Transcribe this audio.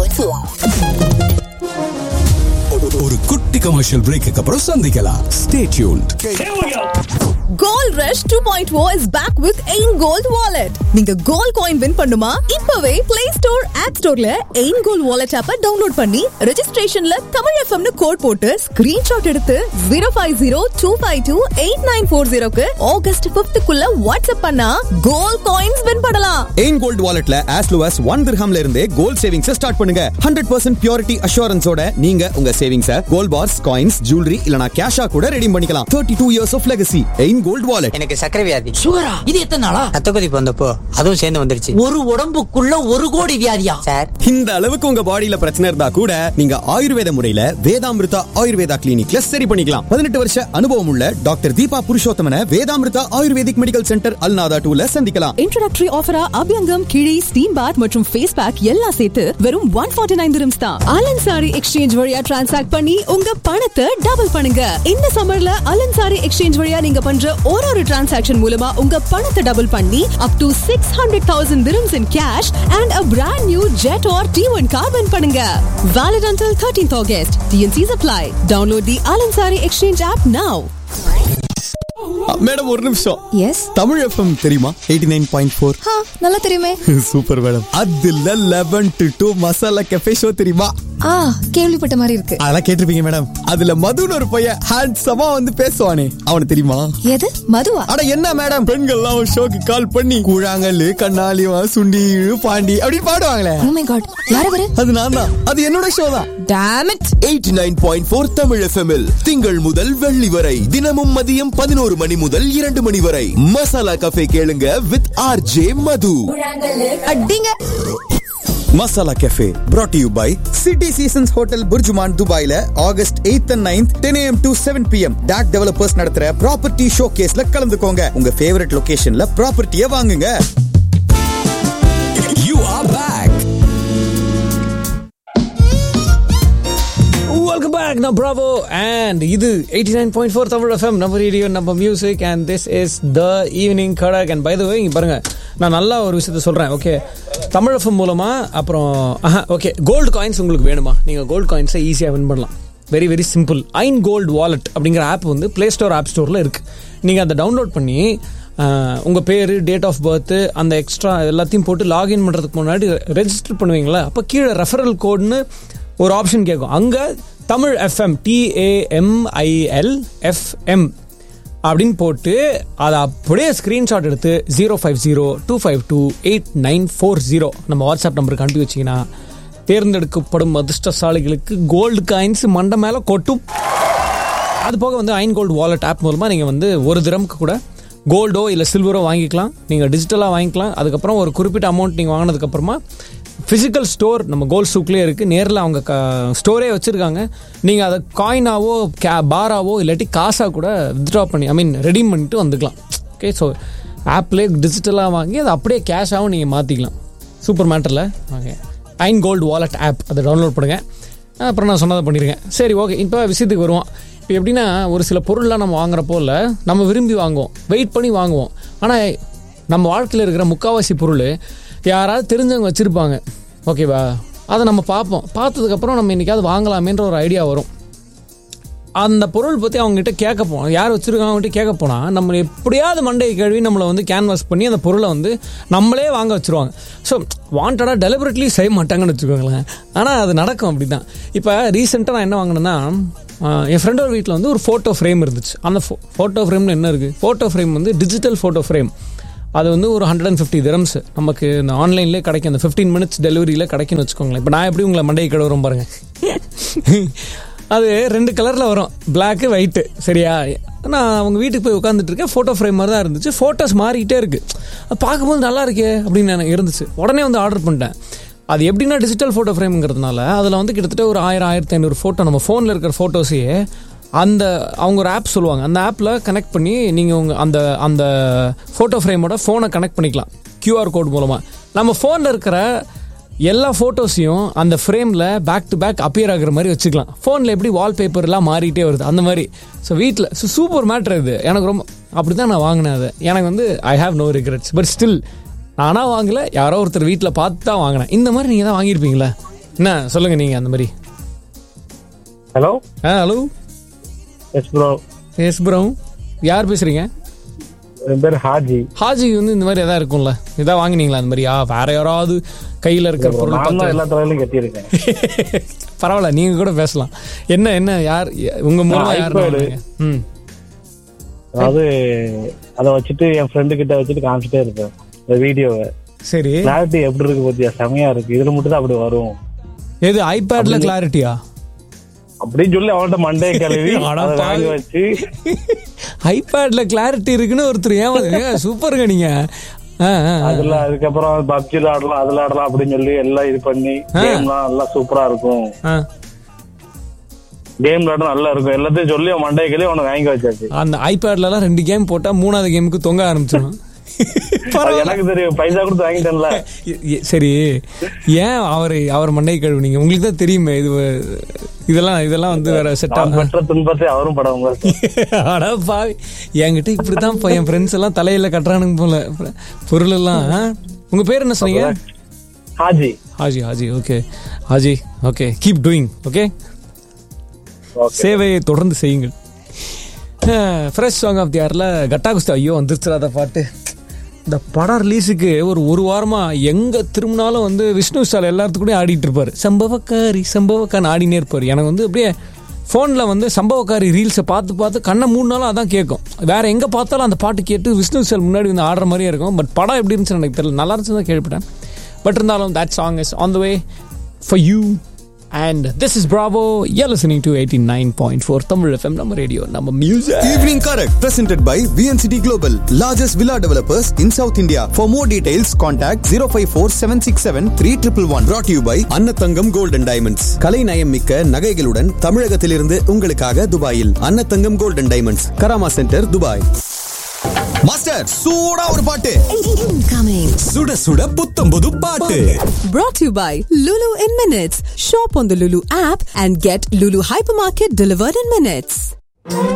ஒரு குட்டி commercial break அப்புறம் சந்திக்கலாம் stay tuned Gold Rush 2.0 is back with Ain Gold Wallet. நீங்க கோல்ட் காயின் வின் பண்ணுமா இப்பவே பிளே ஸ்டோர் ஆப் ஸ்டோர்ல எயின் கோல்ட் வாலெட் ஆப்ப டவுன்லோட் பண்ணி ரெஜிஸ்ட்ரேஷன்ல தமிழ் எஃப்எம்னு கோட் போட்டு ஸ்கிரீன்ஷாட் எடுத்து zero five zero two five two eight nine four ஜீரோக்கு ஆகஸ்ட் பிப்துக்குள்ள வாட்ஸ்அப் பண்ணா கோல்ட் காயின்ஸ் வின் பண்ணலாம் எயின் கோல்ட் வாலெட்ல as low as ஒன் திர்ஹாம்ல இருந்தே கோல்ட் சேவிங்ஸ் ஸ்டார்ட் பண்ணுங்க ஹண்ட்ரட் பர்சன்ட் பியூரிட்டி அஷூரன்ஸோட நீங்க உங்க savings gold bars coins jewellery இல்லனா கேஷா கூட ரெடீம் பண்ணிக்கலாம் thirty two years of legacy Ain gold wallet எனக்கு சக்கரை வியாதி சுகரா இது எத்தனை நாளா ரத்த கொதிப்பு வந்தப்போ அதுவும் சேர்ந்து வந்துருச்சு ஒரு உடம்புக்குள்ள ஒரு கோடி வியாதியா சார் இந்த அளவுக்கு உங்க பாடியில பிரச்சனை இருந்தா கூட நீங்க ஆயுர்வேத முறையில வேதாமிருதா ஆயுர்வேதா கிளினிக்ல சரி பண்ணிக்கலாம் பதினெட்டு வருஷ அனுபவம் உள்ள doctor Deepa Purushothaman Vedamrutha ayurvedic medical centre Al Nahda டூல சந்திக்கலாம் இன்ட்ரோடக்டரி ஆஃபரா அபியங்கம் கிழி ஸ்டீம் பாத் மற்றும் ஃபேஸ் பேக் எல்லாம் சேர்த்து வெறும் ஒன் ஃபார்ட்டி நைன் dirhams தான் அலன் சாரி எக்ஸ்சேஞ்ச் வழியா டிரான்சாக்ட் பண்ணி உங்க பணத்தை டபுள் பண்ணுங்க இந்த சம்மர்ல அலன் சாரி எக்ஸ்சேஞ்ச் வழியா நீங்க பண்ற ஒரு ஒரு டிரான்சாக்ஷன் மூலமா உங்க பணத்தை டபுள் பண்ணி up to six hundred thousand dirhams in cash and a brand new jet or T1 car win பண்ணுங்க valid until 13th August TNC's apply download the Alan Sari exchange app now madam ஒரு நிமிஷம் yes Tamil FM தெரியுமா eighty nine point four நல்லா தெரியுமே super madam அதுல eleven to two masala cafe show தெரியுமா ஆ கேள்விப்பட்ட மாதிரி இருக்கு அதெல்லாம் கேட்டிருப்பீங்க மேடம் அதுல மதுன்னு ஒரு பையன் ஹேண்ட்ஸமா வந்து பேசுவானே அவனுக்கு தெரியுமா எது மதுவா அட என்ன மேடம் பெண்கள்லாம் ஒரு ஷோக்கு கால் பண்ணி கூழாங்கல்லு கண்ணாலிவா சுண்டி இழு, பாண்டி அப்படி பாடுவாங்களே ஓ மை காட் யார் அவரு அது நான் தான் அது என்னோட ஷோ தான் damn it eighty nine point four Tamil எஃப்எம்எல் திங்கள் முதல் வெள்ளி வரை தினமும் மதியம் பதினோரு மணி முதல் இரண்டு மணி வரை மசாலா கஃபே கேளுங்க வித் ஆர் ஜே மது அடிங்க masala cafe brought to you by city seasons hotel Burjuman துபாயில August 8th and 9th 10 am to 7 pm டாக் டெவலப்பர்ஸ் நடத்துற ப்ராப்பர்ட்டி ஷோ கேஸ்ல கலந்துக்கோங்க உங்க ஃபேவரட் லொகேஷன்ல ப்ராப்பர்ட்டியை வாங்குங்க you are back welcome back நான் ப்ராவோ அண்ட் இது eighty nine point four Tamil FM நம்ம ரேடியோ நம்ம music and this is the evening Kadak and by the way இங்கே பாருங்க நான் நல்லா ஒரு விஷயத்த சொல்கிறேன் ஓகே தமிழ் எஃப்எம் மூலமாக அப்புறம் ஆஹா ஓகே கோல்டு காயின்ஸ் உங்களுக்கு வேணுமா நீங்கள் கோல்டு காயின்ஸை ஈஸியாக வின் பண்ணலாம் very very simple Ain gold wallet அப்படிங்கிற ஆப் வந்து ப்ளே ஸ்டோர் ஆப் ஸ்டோரில் இருக்குது நீங்கள் அதை டவுன்லோட் பண்ணி உங்கள் பேர் டேட் ஆஃப் பர்த்து அந்த எக்ஸ்ட்ரா எல்லாத்தையும் போட்டு லாகின் பண்ணுறதுக்கு முன்னாடி ரெஜிஸ்டர் பண்ணுவீங்களா அப்போ கீழே ரெஃபரல் கோட்னு ஒரு ஆப்ஷன் கேட்கும் அங்கே தமிழ் எஃப்எம் டிஏஎம்ஐஎல் எஃப்எம் அப்படின்னு போட்டு அதை அப்படியே ஸ்க்ரீன்ஷாட் எடுத்து zero five zero two five two eight nine four zero நம்ம வாட்ஸ்அப் நம்பருக்கு அனுப்பி வச்சிங்கன்னா தேர்ந்தெடுக்கப்படும் அதிர்ஷ்டசாலிகளுக்கு கோல்டு காயின்ஸ் மண்டை மேலே கொட்டும் அது போக வந்து ஐன் கோல்டு வாலெட் ஆப் மூலமாக நீங்கள் வந்து ஒரு திரம்க்கு கூட கோல்டோ இல்லை சில்வரோ வாங்கிக்கலாம் நீங்கள் டிஜிட்டலாக வாங்கிக்கலாம் அதுக்கப்புறம் ஒரு குறிப்பிட்ட அமௌண்ட் நீங்கள் வாங்கினதுக்கப்புறமா ஃபிசிக்கல் ஸ்டோர் நம்ம கோல்ட் சூக்லேயே இருக்குது நேரில் அவங்க க ஸ்டோரே வச்சுருக்காங்க நீங்கள் அதை காயினாவோ கே பாராவோ இல்லாட்டி காசாக கூட வித்ட்ரா பண்ணி ஐ மீன் ரெடீம் பண்ணிட்டு வந்துக்கலாம் ஓகே ஸோ ஆப்லேயே டிஜிட்டலாக வாங்கி அதை அப்படியே கேஷாகவும் நீங்கள் மாற்றிக்கலாம் சூப்பர் மேட்டரில் okay Ain gold wallet app அதை டவுன்லோட் பண்ணுங்கள் அப்புறம் நான் சொன்னதை பண்ணியிருக்கேன் சரி ஓகே இப்போ விஷயத்துக்கு வருவோம் இப்போ எப்படின்னா ஒரு சில பொருள்லாம் நம்ம வாங்குறப்போ இல்லை நம்ம விரும்பி வாங்குவோம் வெயிட் பண்ணி வாங்குவோம் ஆனால் நம்ம வாழ்க்கையில் இருக்கிற முக்காவாசி பொருள் யாராவது தெரிஞ்சவங்க வச்சுருப்பாங்க ஓகேவா அதை நம்ம பார்ப்போம் பார்த்ததுக்கப்புறம் நம்ம இன்றைக்காவது வாங்கலாமேன்ற ஒரு ஐடியா வரும் அந்த பொருள் பற்றி அவங்ககிட்ட கேட்க போனோம் யார் வச்சுருக்காங்க அவங்ககிட்ட கேட்க போனால் நம்ம எப்படியாவது மண்டையை கழுவி நம்மளை வந்து கேன்வாஸ் பண்ணி அந்த பொருளை வந்து நம்மளே வாங்க வச்சுருவாங்க ஸோ வாண்டடாக டெலிபரேட்லி செய்ய மாட்டாங்கன்னு வச்சுக்கோங்களேன் ஆனால் அது நடக்கும் அப்படி தான் இப்போ ரீசெண்டாக நான் என்ன வாங்கினேன்னா ஆஹ், என் ஃப்ரெண்டோட வீட்டில் வந்து ஒரு ஃபோட்டோ ஃப்ரேம் இருந்துச்சு அந்த ஃபோட்டோ ஃப்ரேமில் என்ன இருக்குது ஃபோட்டோ ஃப்ரேம் வந்து டிஜிட்டல் ஃபோட்டோ ஃப்ரேம் அது வந்து ஒரு ஹண்ட்ரட் அண்ட் ஃபிஃப்டி திரம்ஸ் நமக்கு இந்த ஆன்லைன்லேயே கிடைக்கும் அந்த ஃபிஃப்டீன் மினிட்ஸ் டெலிவரியில் கிடைக்கும்னு வச்சுக்கோங்களேன் இப்போ நான் எப்படி உங்களை மண்டையை கழுவுறோம் பாருங்க அது ரெண்டு கலரில் வரும் பிளாக்கு ஒயிட்டு சரியா நான் அவங்க வீட்டுக்கு போய் உட்காந்துட்டு இருக்கேன் ஃபோட்டோ ஃப்ரேம் மாதிரி தான் இருந்துச்சு ஃபோட்டோஸ் மாறிக்கிட்டே இருக்கு அது பார்க்கும்போது நல்லா இருக்கே அப்படின்னு எனக்கு இருந்துச்சு உடனே வந்து ஆர்டர் பண்ணிட்டேன் அது எப்படின்னா டிஜிட்டல் ஃபோட்டோ ஃப்ரேம்ங்கிறதுனால அதில் வந்து கிட்டத்தட்ட ஒரு ஆயிரம் ஆயிரத்தி ஐநூறு ஃபோட்டோ நம்ம ஃபோனில் இருக்கிற ஃபோட்டோஸையே அந்த அவங்க ஒரு ஆப் சொல்லுவாங்க அந்த ஆப்பில் கனெக்ட் பண்ணி நீங்கள் உங்கள் அந்த அந்த ஃபோட்டோ ஃப்ரேமோட ஃபோனை கனெக்ட் பண்ணிக்கலாம் கியூஆர் கோட் மூலமாக நம்ம ஃபோனில் இருக்கிற எல்லா ஃபோட்டோஸையும் அந்த ஃப்ரேமில் பேக் டு பேக் அப்பியர் ஆகுற மாதிரி வச்சுக்கலாம் ஃபோனில் எப்படி வால்பேப்பர்லாம் மாறிட்டே வருது அந்த மாதிரி ஸோ வீட்டில் ஸோ சூப்பர் மேட்ரு இது எனக்கு ரொம்ப அப்படி தான் நான் வாங்கினேன் அது எனக்கு வந்து I have no regrets but still நானாக வாங்கல யாரோ ஒருத்தர் வீட்டில் பார்த்து தான் வாங்கினேன் இந்த மாதிரி நீங்கள் தான் வாங்கியிருப்பீங்களா என்ன சொல்லுங்க நீங்க அந்த மாதிரி hello ah hello yes bro yes bro யார் பேசுறீங்க என் பேர் ஹாஜி ஹாஜி வந்து இந்த மாதிரி எதாவது இருக்கும்ல எதாவது வாங்கினீங்களா அந்த மாதிரி ஆ வேற யாராவது கையில் இருக்கிற பொருள் நான் தான் பார்த்து எல்லா தலையிலும் கட்டியிருக்கேன் பரவாயில்ல நீங்க கூட பேசலாம் என்ன என்ன யார் உங்க மூலமா நான் யார் iPad. வாங்குனீங்க? ம் அதாவது அதை வச்சுட்டு என் ஃப்ரெண்டு கிட்ட வச்சுட்டு காமிச்சிட்டே இருப்பேன் இந்த வீடியோவை சரி கிளாரிட்டி எப்படி இருக்கு பத்தியா செமையா இருக்கு இதுல மட்டும் தான் அப்படி வரும் எது ஐபேட்ல கிளாரிட்டியா அப்படின்னு சொல்லி அவன்கிட்ட மண்டே கழுவி அட அதை வாங்கி பாவி. வச்சு ஐபேட்ல கிளாரிட்டி இருக்குன்னு ஒருத்தர் ஏன் சூப்பருங்க நீங்க ஆ, ஆ, ஆ. அதுல அதுக்கப்புறம் பப்ஜில ஆடலாம் அதுல ஆடலாம் அப்படின்னு சொல்லி எல்லாம் இது பண்ணி ஆ. கேம்லாம் நல்லா சூப்பரா இருக்கும் ஆ. கேம் விளையாட நல்லா இருக்கும் எல்லாத்தையும் சொல்லி அவன் மண்டையை கழுவி அவனை வாங்கி வச்சாச்சு அந்த ஐபேட்ல எல்லாம் ரெண்டு கேம் போட்டா மூணாவது கேமுக்கு தொங்க ஆரம்பிச்சிடும் அது எனக்கு தெரியும் பைசா கொடுத்து வாங்கிட்டேன்ல எ- எ- சரி ஏன் அவர் அவர் மண்டை கழுவுனீங்க உங்களுக்கு தான் தெரியுமே இது இதெல்லாம் இதெல்லாம் வந்து வேற செட் நான் ஆகும் பெற்ற துன்பத்தை அவரும் படம் அட பாவி என்கிட்ட இப்படிதான் ப- என் ஃப்ரெண்ட்ஸ் எல்லாம் தலையில கட்டுறானுங்க போல பொருள் எல்லாம் ஆ? உங்க பேர் என்ன சொன்னீங்க Haji Haji Haji okay Haji okay keep doing okay சேவையை தொடர்ந்து செய்யுங்கள் ஃப்ரெஷ் சாங் ஆஃப் தி இயர்ல கட்டா குஸ்தா ஐயோ வந்துருச்சுடாத பாட்டு இந்த படம் ரிலீஸுக்கு ஒரு ஒரு வாரமா எங்க திரும்பினாலும் வந்து விஷ்ணு ஸ்டால் எல்லாத்துக்கூடயும் ஆடிட்டு இருப்பாரு சம்பவக்காரி சம்பவக்காரன் ஆடினே இருப்பாரு எனக்கு வந்து அப்படியே ஃபோனில் வந்து சம்பவக்காரி ரீல்ஸை பார்த்து பார்த்து கண்ணை மூணுனாலும் அதான் கேட்கும் வேற எங்கே பார்த்தாலும் அந்த பாட்டு கேட்டு விஷ்ணு ஸ்டால் முன்னாடி வந்து ஆடுற மாதிரியே இருக்கும் பட் படம் எப்படி இருந்துச்சுன்னு எனக்கு தெரியல நல்லா இருந்துச்சு தான் கேள்விப்பட்டேன் பட் இருந்தாலும் that song is on the way for you and this is Bravo you listening to eighty nine point four Tamil FM நம்ம ரேடியோ நம்ம music Evening Correct, presented by VNCT Global, largest villa developers in South India. For more details, contact 054 767 3111. Brought to you by Annathangam Gold and Diamonds. கலை நயம் மிக்க நகைகளுடன் தமிழகத்திலிருந்து உங்களுக்காக துபாயில் Annathangam Gold and Diamonds, Karama centre Dubai master சூடா ஒரு பாட்டு Incoming. சுட சுட புத்தம் புது பாட்டு Brought to you by Lulu in Minutes. Shop on the Lulu app and get Lulu Hypermarket delivered in minutes.